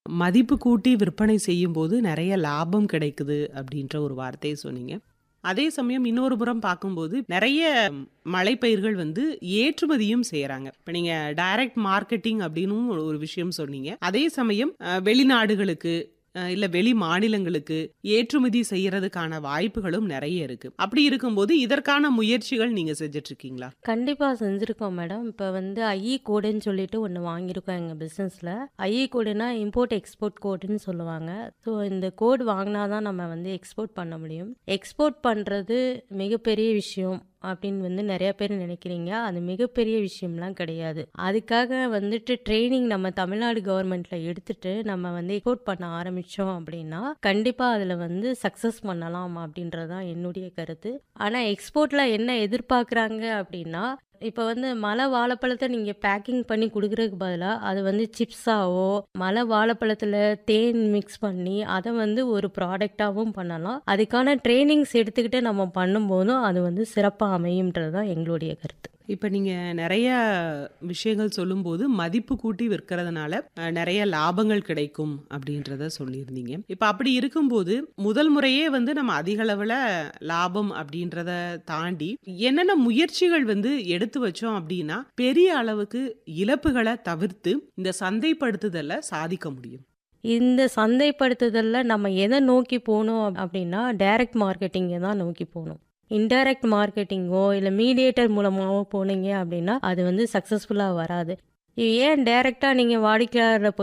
மதிப்பு கூட்டி விற்பனை செய்யும்போது நெறைய லாபம் கிடைக்குது அப்படின்ற ஒரு வார்த்தைய சொன்னீங்க. அதே சமயம் இன்னொரு புறம் பார்க்கும்போது நெறைய மலைப்பயிர்கள் வந்து ஏற்றுமதியும் செய்றாங்க. இப்ப நீங்க டைரக்ட் மார்க்கெட்டிங் அப்படின்னும் ஒரு விஷயம் சொன்னீங்க. அதே சமயம் அ வெளிநாடுகளுக்கு அ இல்ல வெளி மாநிலங்களுக்கு ஏற்றுமதி செய்யறதுக்கான வாய்ப்புகளும் நெறைய இருக்கு. அப்படி இருக்கும்போது இதற்கான முயற்சிகள் நீங்க செஞ்சுட்டு இருக்கீங்களா? கண்டிப்பா செஞ்சிருக்கோம் மேடம். இப்ப வந்து ஐஇ கோடுன்னு சொல்லிட்டு ஒண்ணு வாங்கியிருக்கோம் எங்க பிசினஸ்ல. ஐஇ கோடுன்னா இம்போர்ட், எக்ஸ்போர்ட் கோடுன்னு சொல்லுவாங்க. ஸோ இந்த கோட் வாங்குனா தான் நம்ம வந்து எக்ஸ்போர்ட் பண்ண முடியும். எக்ஸ்போர்ட் பண்றது மிகப்பெரிய விஷயம் அப்படின்னு வந்து நெறைய பேர் நினைக்கிறீங்க. அது மிகப்பெரிய விஷயம்லாம் கிடையாது. அதுக்காக வந்துட்டு ட்ரெய்னிங் நம்ம தமிழ்நாடு கவர்மெண்ட்ல எடுத்துட்டு நம்ம வந்து எக்ஸ்போர்ட் பண்ண ஆரம்பிச்சோம் அப்படின்னா, கண்டிப்பா அதுல வந்து சக்சஸ் பண்ணலாம் அப்படின்றது தான் என்னுடைய கருத்து. ஆனா எக்ஸ்போர்ட்ல என்ன எதிர்பார்க்குறாங்க அப்படின்னா, இப்ப வந்து மலை வாழைப்பழத்த நீங்க பேக்கிங் பண்ணி குடுக்குறதுக்கு பதிலா, அது வந்து சிப்ஸாவோ, மலை வாழைப்பழத்துல தேன் மிக்ஸ் பண்ணி அத வந்து ஒரு ப்ராடக்ட்டாவும் பண்ணலாம். அதுக்கான ட்ரெய்னிங்ஸ் எடுத்துக்கிட்டு நம்ம பண்ணும்போதும் அது வந்து சிறப்பா அமையும்ன்றது தான் எங்களுடைய கருத்து. இப்ப நீங்க நெறைய விஷயங்கள் சொல்லும்போது மதிப்பு கூட்டி விற்கிறதுனால அ நெறைய லாபங்கள் கிடைக்கும் அப்படின்றத சொல்லியிருந்தீங்க. இப்ப அப்படி இருக்கும்போது முதல் முறையே வந்து நம்ம அதிக அளவுல லாபம் அப்படின்றத தாண்டி என்னென்ன முயற்சிகள் வந்து எடுத்து வச்சோம் அப்படின்னா, பெரிய அளவுக்கு இழப்புகள தவிர்த்து இந்த சந்தைப்படுத்துதல சாதிக்க முடியும்? இந்த சந்தைப்படுத்துதல்ல நம்ம எத நோக்கி போணும் அப்படின்னா, டைரக்ட் மார்க்கெட்டிங்க தான் நோக்கி போணும். இன்டைரக்ட் மார்க்கெட்டிங்கோ, இல்ல மீடியேட்டர் மூலமாவோ போனீங்க அப்படின்னா, அது வந்து சக்சஸ்ஃபுல்லா வராது. ஏன் டைரக்ட்டா நீங்க வாடிக்கையாளர போய்